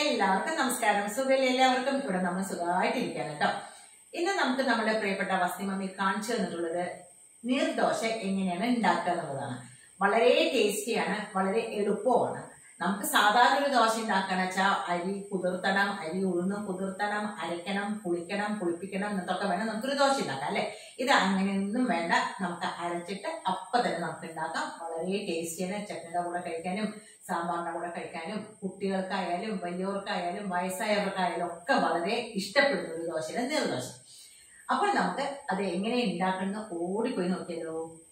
എല്ലാവർക്കും നമസ്കാരം സുഖം എല്ലാവർക്കും ഇവിടെ നമ്മൾ സുഖമായിട്ടിരിക്കുകയാണ് കേട്ടോ ഇന്ന് നമുക്ക് നമ്മുടെ പ്രിയപ്പെട്ട വസ്തി മമ്മി കാണിച്ചു തന്നിട്ടുള്ളത് നീർദോശ എങ്ങനെയാണ് ഉണ്ടാക്കുക എന്നുള്ളതാണ് വളരെ ടേസ്റ്റിയാണ് വളരെ എളുപ്പമാണ് നമുക്ക് സാധാരണ ഒരു ദോശ ഉണ്ടാക്കണം വെച്ചാൽ അരി കുതിർത്തണം അരി ഉഴുന്ന് കുതിർത്തണം അരയ്ക്കണം പുളിക്കണം പുളിപ്പിക്കണം എന്നൊക്കെ വേണം നമുക്കൊരു ദോശ ഉണ്ടാക്കാം അല്ലെ ഇത് അങ്ങനെയൊന്നും വേണ്ട നമുക്ക് അരച്ചിട്ട് അപ്പൊ തന്നെ നമുക്ക് ഉണ്ടാക്കാം വളരെ ടേസ്റ്റിയാണ് ചട്നിയുടെ കൂടെ കഴിക്കാനും സാമ്പാറിന്റെ കൂടെ കഴിക്കാനും കുട്ടികൾക്കായാലും വലിയവർക്കായാലും വയസ്സായവർക്കായാലും ഒക്കെ വളരെ ഇഷ്ടപ്പെടുന്ന ഒരു ദോശയാണ് നീർദോശ അപ്പോൾ നമുക്ക് അത് എങ്ങനെ ഉണ്ടാക്കുന്ന ഓടിപ്പോയി നോക്കിയല്ലോ